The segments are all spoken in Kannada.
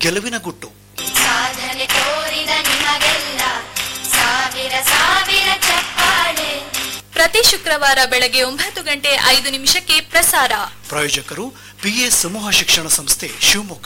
ಗೆಲುವಿನ ಗುಟ್ಟು ಸಾಧನೆ ತೋರಿದ ನಿಮಗೆಲ್ಲ ಸಾವಿರ ಸಾವಿರ ಚಪ್ಪಾಳೆ ಪ್ರತಿ ಶುಕ್ರವಾರ ಬೆಳಗ್ಗೆ ಒಂಬತ್ತು ಗಂಟೆ ಐದು ನಿಮಿಷಕ್ಕೆ ಪ್ರಸಾರ ಪ್ರಾಯೋಜಕರು ಪಿಎ ಸಮೂಹ ಶಿಕ್ಷಣ ಸಂಸ್ಥೆ ಶಿವಮೊಗ್ಗ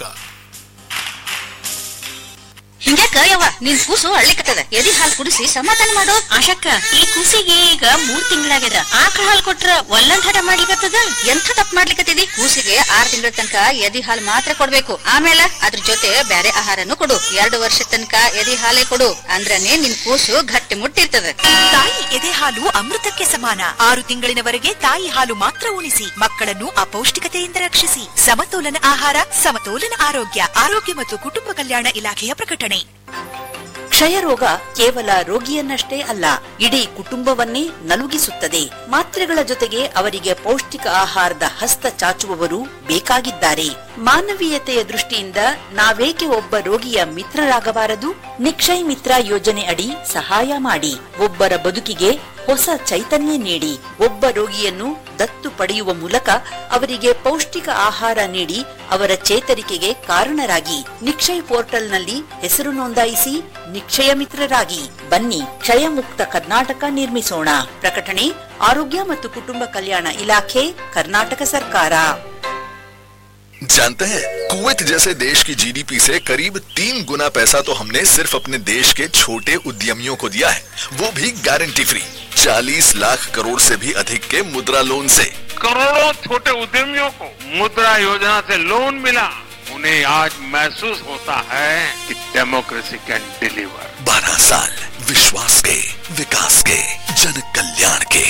ಹಿಂಗ್ಯಾಕ ಯವ್ವ ನಿನ್ ಕೂಸು ಅಳ್ಳಿಕತ್ತದ ಎದಿ ಹಾಲ್ ಕುಡಿಸಿ ಸಮಾಧಾನ ಮಾಡು ಆಶಕ್ಕ ಈ ಕೂಸಿಗೆ ಈಗ ಮೂರ್ ತಿಂಗಳಾಗ್ಯದ ಆಕಳ ಹಾಲ್ ಕೊಟ್ರ ಒಲ್ಲಂದ್ ಹಠ ಮಾಡ್ಲಿಕತ್ತದ ಎಂಥ ತಪ್ಪು ಮಾಡ್ಲಿಕತ್ತಿದಿ ಕೂಸಿಗೆ ಆರ್ ತಿಂಗಳ ತನಕ ಎದಿ ಹಾಲ್ ಮಾತ್ರ ಕೊಡ್ಬೇಕು ಆಮೇಲೆ ಅದ್ರ ಜೊತೆ ಬ್ಯಾರೆ ಆಹಾರನು ಕೊಡು ಎರಡು ವರ್ಷ ತನಕ ಎದಿ ಹಾಲೇ ಕೊಡು ಅಂದ್ರನೇ ನಿನ್ ಕೂಸು ಗಟ್ಟಿ ಮುಟ್ಟಿರ್ತದ ತಾಯಿ ಎದೆ ಹಾಲು ಅಮೃತಕ್ಕೆ ಸಮಾನ ಆರು ತಿಂಗಳಿನವರೆಗೆ ತಾಯಿ ಹಾಲು ಮಾತ್ರ ಉಣಿಸಿ ಮಕ್ಕಳನ್ನು ಅಪೌಷ್ಟಿಕತೆಯಿಂದ ರಕ್ಷಿಸಿ ಸಮತೋಲನ ಆಹಾರ ಸಮತೋಲನ ಆರೋಗ್ಯ ಆರೋಗ್ಯ ಮತ್ತು ಕುಟುಂಬ ಕಲ್ಯಾಣ ಇಲಾಖೆಯ ಪ್ರಕಟಣೆ ಕ್ಷಯರೋಗ ಕೇವಲ ರೋಗಿಯನ್ನಷ್ಟೇ ಅಲ್ಲ ಇಡೀ ಕುಟುಂಬವನ್ನೇ ನಲುಗಿಸುತ್ತದೆ ಮಾತ್ರೆಗಳ ಜೊತೆಗೆ ಅವರಿಗೆ ಪೌಷ್ಟಿಕ ಆಹಾರದ ಹಸ್ತ ಚಾಚುವವರು ಬೇಕಾಗಿದ್ದಾರೆ ಮಾನವೀಯತೆಯ ದೃಷ್ಟಿಯಿಂದ ನಾವೇಕೆ ಒಬ್ಬ ರೋಗಿಯ ಮಿತ್ರರಾಗಬಾರದು ನಿಕ್ಷಯ್ ಮಿತ್ರ ಯೋಜನೆ ಅಡಿ ಸಹಾಯ ಮಾಡಿ ಒಬ್ಬರ ಬದುಕಿಗೆ ಹೊಸ ಚೈತನ್ಯ ನೀಡಿ ಒಬ್ಬ ರೋಗಿಯನ್ನು ದತ್ತು ಪಡೆಯುವ ಮೂಲಕ ಅವರಿಗೆ ಪೌಷ್ಟಿಕ ಆಹಾರ ನೀಡಿ ಅವರ ಚೇತರಿಕೆಗೆ ಕಾರಣರಾಗಿ ನಿಕ್ಷಯ್ ಪೋರ್ಟಲ್ನಲ್ಲಿ ಹೆಸರು ನೋಂದಾಯಿಸಿ ನಿಕ್ಷಯ ಮಿತ್ರರಾಗಿ ಬನ್ನಿ ಕ್ಷಯ ಮುಕ್ತ ಕರ್ನಾಟಕ ನಿರ್ಮಿಸೋಣ ಪ್ರಕಟಣೆ ಆರೋಗ್ಯ ಮತ್ತು ಕುಟುಂಬ ಕಲ್ಯಾಣ ಇಲಾಖೆ ಕರ್ನಾಟಕ ಸರ್ಕಾರ जानते हैं कुवैत जैसे देश की जीडीपी से करीब तीन गुना पैसा तो हमने सिर्फ अपने देश के छोटे उद्यमियों को दिया है वो भी गारंटी फ्री 40 लाख करोड़ से भी अधिक के मुद्रा लोन से करोड़ों छोटे उद्यमियों को मुद्रा योजना से लोन मिला उन्हें आज महसूस होता है कि डेमोक्रेसी कैन डिलीवर 12 साल विश्वास के विकास के जन कल्याण के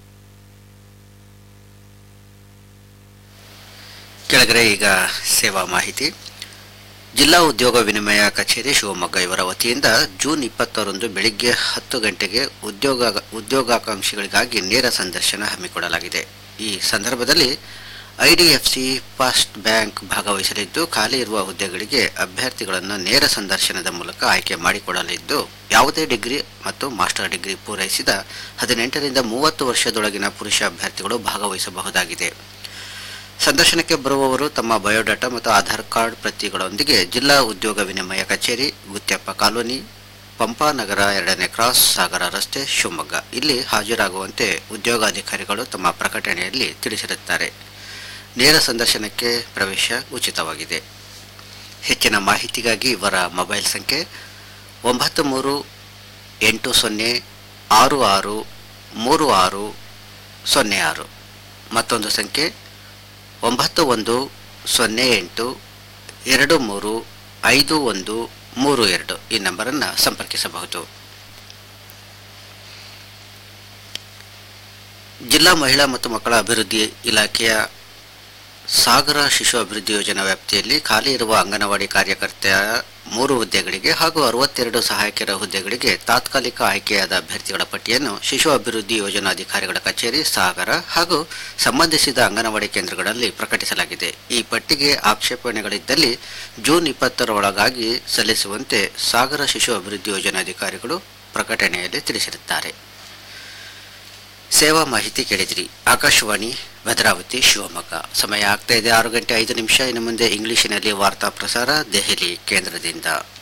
ಕೆಳಗಡೆ ಈಗ ಸೇವಾ ಮಾಹಿತಿ ಜಿಲ್ಲಾ ಉದ್ಯೋಗ ವಿನಿಮಯ ಕಚೇರಿ ಶಿವಮೊಗ್ಗ ಇವರ ವತಿಯಿಂದ ಜೂನ್ ಇಪ್ಪತ್ತರಂದು ಬೆಳಿಗ್ಗೆ ಹತ್ತು ಗಂಟೆಗೆ ಉದ್ಯೋಗ ಉದ್ಯೋಗಾಕಾಂಕ್ಷಿಗಳಿಗಾಗಿ ನೇರ ಸಂದರ್ಶನ ಹಮ್ಮಿಕೊಳ್ಳಲಾಗಿದೆ ಈ ಸಂದರ್ಭದಲ್ಲಿ ಐಡಿಎಫ್ಸಿ ಫಸ್ಟ್ ಬ್ಯಾಂಕ್ ಭಾಗವಹಿಸಲಿದ್ದು ಖಾಲಿ ಇರುವ ಹುದ್ದೆಗಳಿಗೆ ಅಭ್ಯರ್ಥಿಗಳನ್ನು ನೇರ ಸಂದರ್ಶನದ ಮೂಲಕ ಆಯ್ಕೆ ಮಾಡಿಕೊಡಲಿದ್ದು ಯಾವುದೇ ಡಿಗ್ರಿ ಮತ್ತು ಮಾಸ್ಟರ್ ಡಿಗ್ರಿ ಪೂರೈಸಿದ ಹದಿನೆಂಟರಿಂದ ಮೂವತ್ತು ವರ್ಷದೊಳಗಿನ ಪುರುಷ ಅಭ್ಯರ್ಥಿಗಳು ಭಾಗವಹಿಸಬಹುದಾಗಿದೆ ಸಂದರ್ಶನಕ್ಕೆ ಬರುವವರು ತಮ್ಮ ಬಯೋಡಾಟಾ ಮತ್ತು ಆಧಾರ್ ಕಾರ್ಡ್ ಪ್ರತಿಗಳೊಂದಿಗೆ ಜಿಲ್ಲಾ ಉದ್ಯೋಗ ವಿನಿಮಯ ಕಚೇರಿ ಗುತ್ಯಪ್ಪ ಕಾಲೋನಿ ಪಂಪಾನಗರ ಎರಡನೇ ಕ್ರಾಸ್ ಸಾಗರ ರಸ್ತೆ ಶಿವಮೊಗ್ಗ ಇಲ್ಲಿ ಹಾಜರಾಗುವಂತೆ ಉದ್ಯೋಗಾಧಿಕಾರಿಗಳು ತಮ್ಮ ಪ್ರಕಟಣೆಯಲ್ಲಿ ತಿಳಿಸಿರುತ್ತಾರೆ ನೇರ ಸಂದರ್ಶನಕ್ಕೆ ಪ್ರವೇಶ ಉಚಿತವಾಗಿದೆ ಹೆಚ್ಚಿನ ಮಾಹಿತಿಗಾಗಿ ಇವರ ಮೊಬೈಲ್ ಸಂಖ್ಯೆ ಒಂಬತ್ತು ಮೂರು ಎಂಟು ಸೊನ್ನೆ ಆರು ಆರು ಮೂರು ಆರು ಸೊನ್ನೆ ಆರು ಮತ್ತೊಂದು ಸಂಖ್ಯೆ ಒಂಬತ್ತು ಒಂದು ಸೊನ್ನೆ ಎಂಟು ಎರಡು ಮೂರು ಐದು ಒಂದು ಮೂರು ಎರಡು ಈ ನಂಬರನ್ನು ಸಂಪರ್ಕಿಸಬಹುದು ಜಿಲ್ಲಾ ಮಹಿಳಾ ಮತ್ತು ಮಕ್ಕಳ ಅಭಿವೃದ್ಧಿ ಇಲಾಖೆಯ ಸಾಗರ ಶಿಶು ಅಭಿವೃದ್ಧಿ ಯೋಜನಾ ವ್ಯಾಪ್ತಿಯಲ್ಲಿ ಖಾಲಿ ಇರುವ ಅಂಗನವಾಡಿ ಕಾರ್ಯಕರ್ತೆಯ ಮೂರು ಹುದ್ದೆಗಳಿಗೆ ಹಾಗೂ ಅರವತ್ತೆರಡು ಸಹಾಯಕರ ಹುದ್ದೆಗಳಿಗೆ ತಾತ್ಕಾಲಿಕ ಆಯ್ಕೆಯಾದ ಅಭ್ಯರ್ಥಿಗಳ ಪಟ್ಟಿಯನ್ನು ಶಿಶು ಅಭಿವೃದ್ಧಿ ಯೋಜನಾಧಿಕಾರಿಗಳ ಕಚೇರಿ ಸಾಗರ ಹಾಗೂ ಸಂಬಂಧಿಸಿದ ಅಂಗನವಾಡಿ ಕೇಂದ್ರಗಳಲ್ಲಿ ಪ್ರಕಟಿಸಲಾಗಿದೆ ಈ ಪಟ್ಟಿಗೆ ಆಕ್ಷೇಪಣೆಗಳಿದ್ದಲ್ಲಿ ಜೂನ್ ಇಪ್ಪತ್ತರ ಒಳಗಾಗಿ ಸಲ್ಲಿಸುವಂತೆ ಸಾಗರ ಶಿಶು ಅಭಿವೃದ್ಧಿ ಯೋಜನಾಧಿಕಾರಿಗಳು ಪ್ರಕಟಣೆಯಲ್ಲಿ ತಿಳಿಸಿರುತ್ತಾರೆ ಸೇವಾ ಮಾಹಿತಿ ಕೇಳಿದಿರಿ ಆಕಾಶವಾಣಿ ಭದ್ರಾವತಿ ಶಿವಮೊಗ್ಗ ಸಮಯ ಆಗ್ತಾ ಇದೆ ಆರು ಗಂಟೆ ಐದು ನಿಮಿಷ ಇನ್ನು ಮುಂದೆ ಇಂಗ್ಲಿಷಿನಲ್ಲಿ ವಾರ್ತಾ ಪ್ರಸಾರ ದೆಹಲಿ ಕೇಂದ್ರದಿಂದ